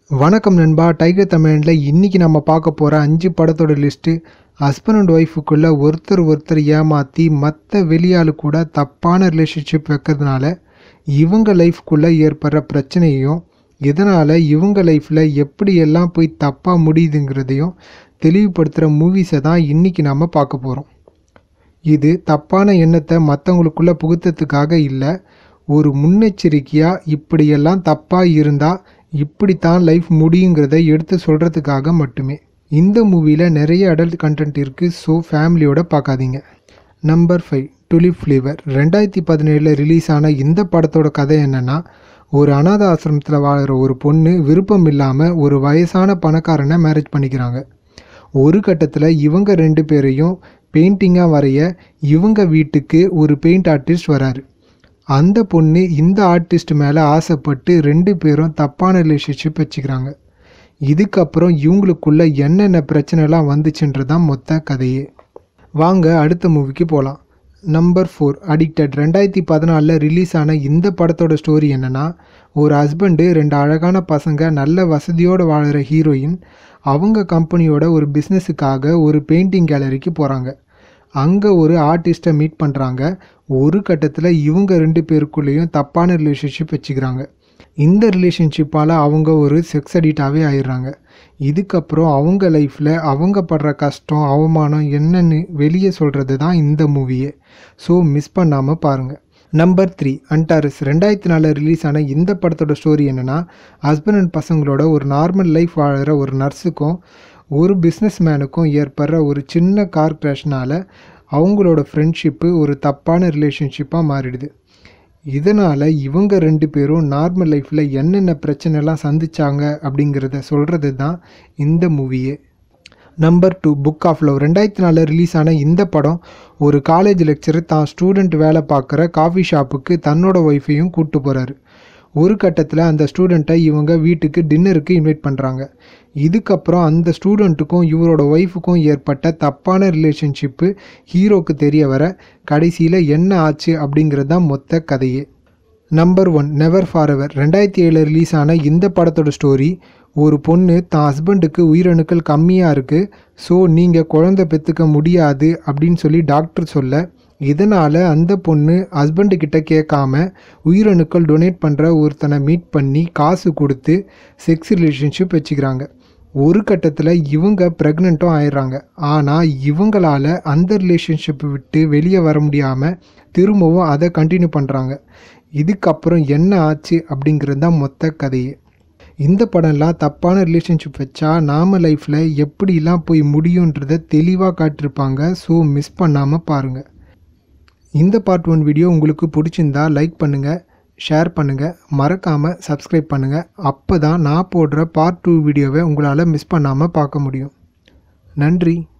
வணக்கம் நண்பா டைகர் தமிழில் இன்றைக்கி நம்ம பார்க்க போகிற அஞ்சு படத்தோட லிஸ்ட்டு ஹஸ்பண்ட் அண்ட் ஒய்ஃபுக்குள்ளே ஒருத்தர் ஒருத்தர் ஏமாற்றி மற்ற வெளியாள் கூட தப்பான ரிலேஷன்ஷிப் வைக்கிறதுனால இவங்க லைஃப்குள்ளே ஏற்படுற பிரச்சனையையும் இதனால் இவங்க லைஃப்பில் எப்படியெல்லாம் போய் தப்பாக முடியுதுங்கிறதையும் தெளிவுபடுத்துகிற மூவிஸை தான் இன்றைக்கி நாம் பார்க்க போகிறோம் இது தப்பான எண்ணத்தை மற்றவங்களுக்குள்ளே புகுத்தத்துக்காக இல்லை ஒரு முன்னெச்சரிக்கையாக இப்படியெல்லாம் தப்பாக இருந்தால் இப்படித்தான் லைஃப் முடியுங்கிறத எடுத்து சொல்கிறதுக்காக மட்டுமே இந்த மூவியில் நிறைய அடல்ட் கண்டென்ட் இருக்குது ஸோ ஃபேமிலியோட பார்க்காதீங்க நம்பர் ஃபைவ் டுலிப் ஃப்ளேவர் ரெண்டாயிரத்தி பதினேழில் ரிலீஸ் ஆன இந்த படத்தோட கதை என்னென்னா ஒரு அனாத ஆசிரமத்தில் வாழ்கிற ஒரு பொண்ணு விருப்பம் இல்லாமல் ஒரு வயசான பணக்காரனை மேரேஜ் பண்ணிக்கிறாங்க ஒரு கட்டத்தில் இவங்க ரெண்டு பேரையும் பெயிண்டிங்காக வரைய இவங்க வீட்டுக்கு ஒரு பெயிண்ட் ஆர்டிஸ்ட் வராரு அந்த பொண்ணு இந்த ஆர்டிஸ்ட் மேலே ஆசைப்பட்டு ரெண்டு பேரும் தப்பான ரிலேஷன்ஷிப் வச்சுக்கிறாங்க இதுக்கப்புறம் இவங்களுக்குள்ள என்னென்ன பிரச்சனைலாம் வந்துச்சுன்றதான் மொத்த கதையே வாங்க அடுத்த மூவிக்கு போகலாம் நம்பர் ஃபோர் அடிக்டட் ரெண்டாயிரத்தி பதினாலில் ரிலீஸ் ஆன இந்த படத்தோட ஸ்டோரி என்னென்னா ஒரு ஹஸ்பண்டு ரெண்டு அழகான பசங்க நல்ல வசதியோடு வாழ்கிற ஹீரோயின் அவங்க கம்பெனியோட ஒரு பிஸ்னஸுக்காக ஒரு பெயிண்டிங் கேலரிக்கு போகிறாங்க அங்கே ஒரு ஆர்டிஸ்ட்டை மீட் பண்ணுறாங்க ஒரு கட்டத்தில் இவங்க ரெண்டு பேருக்குள்ளேயும் தப்பான ரிலேஷன்ஷிப் வச்சுக்கிறாங்க இந்த ரிலேஷன்ஷிப்பால் அவங்க ஒரு செக்ஸ் அடிக்டாகவே ஆயிடுறாங்க இதுக்கப்புறம் அவங்க லைஃப்பில் அவங்க படுற கஷ்டம் அவமானம் என்னன்னு வெளியே சொல்கிறது தான் இந்த மூவியே ஸோ மிஸ் பண்ணாமல் பாருங்கள் நம்பர் த்ரீ அன்டாரஸ் ரெண்டாயிரத்தி நாலில் ரிலீஸ் ஆன இந்த படத்தோட ஸ்டோரி என்னென்னா ஹஸ்பண்ட் அண்ட் பசங்களோட ஒரு நார்மல் லைஃப் வாழ்கிற ஒரு நர்ஸுக்கும் ஒரு பிஸ்னஸ் மேனுக்கும் ஏற்படுற ஒரு சின்ன கார் கிராஷ்னால் அவங்களோட ஃப்ரெண்ட்ஷிப்பு ஒரு தப்பான ரிலேஷன்ஷிப்பாக மாறிடுது இதனால் இவங்க ரெண்டு பேரும் நார்மல் லைஃப்பில் என்னென்ன பிரச்சனைலாம் சந்திச்சாங்க அப்படிங்கிறத சொல்கிறது தான் இந்த மூவியே number two book of love ரெண்டாயிரத்தி நாலில் ரிலீஸ் ஆன இந்த படம் ஒரு காலேஜ் லெக்சரர் தான் ஸ்டூடெண்ட் வேலை பார்க்குற காஃபி ஷாப்புக்கு தன்னோட ஒய்ஃபையும் கூப்பிட்டு போகிறாரு ஒரு கட்டத்தில் அந்த ஸ்டூடெண்ட்டை இவங்க வீட்டுக்கு டின்னருக்கு இன்வைட் பண்ணுறாங்க இதுக்கப்புறம் அந்த ஸ்டூடெண்ட்டுக்கும் இவரோட ஒய்ஃபுக்கும் ஏற்பட்ட தப்பான ரிலேஷன்ஷிப்பு ஹீரோக்கு தெரிய வர கடைசியில் என்ன ஆச்சு அப்படிங்கிறது தான் மொத்த கதையே number one never forever ரெண்டாயிரத்தி ஏழில் ரிலீஸ் ஆன இந்த படத்தோட ஸ்டோரி ஒரு பொண்ணு தான் ஹஸ்பண்டுக்கு உயிரணுக்கள் கம்மியாக இருக்குது ஸோ நீங்கள் குழந்தை பெற்றுக்க முடியாது அப்படின்னு சொல்லி டாக்டர் சொல்ல இதனால் அந்த பொண்ணு ஹஸ்பண்டுக்கிட்ட கேட்காம உயிரணுக்கள் டொனேட் பண்ணுற ஒருத்தனை மீட் பண்ணி காசு கொடுத்து செக்ஸ் ரிலேஷன்ஷிப் வச்சுக்கிறாங்க ஒரு கட்டத்தில் இவங்க ப்ரெக்னெண்ட்டும் ஆயிடுறாங்க ஆனால் இவங்களால் அந்த ரிலேஷன்ஷிப்பை விட்டு வெளியே வர முடியாமல் திரும்பவும் அதை கண்டினியூ பண்ணுறாங்க இதுக்கப்புறம் என்ன ஆச்சு அப்படிங்கிறது தான் மொத்த கதையே இந்த படம்லாம் தப்பான ரிலேஷன்ஷிப் வச்சா நாம லைஃப்பில் எப்படிலாம் போய் முடியுன்றதை தெளிவாக காட்டியிருப்பாங்க ஸோ மிஸ் பண்ணாமல் பாருங்கள் இந்த பார்ட் ஒன் வீடியோ உங்களுக்கு பிடிச்சிருந்தா லைக் பண்ணுங்கள் ஷேர் பண்ணுங்கள் மறக்காமல் சப்ஸ்கிரைப் பண்ணுங்கள் அப்போ தான் நான் போடுற பார்ட் டூ வீடியோவை உங்களால் மிஸ் பண்ணாமல் பார்க்க முடியும் நன்றி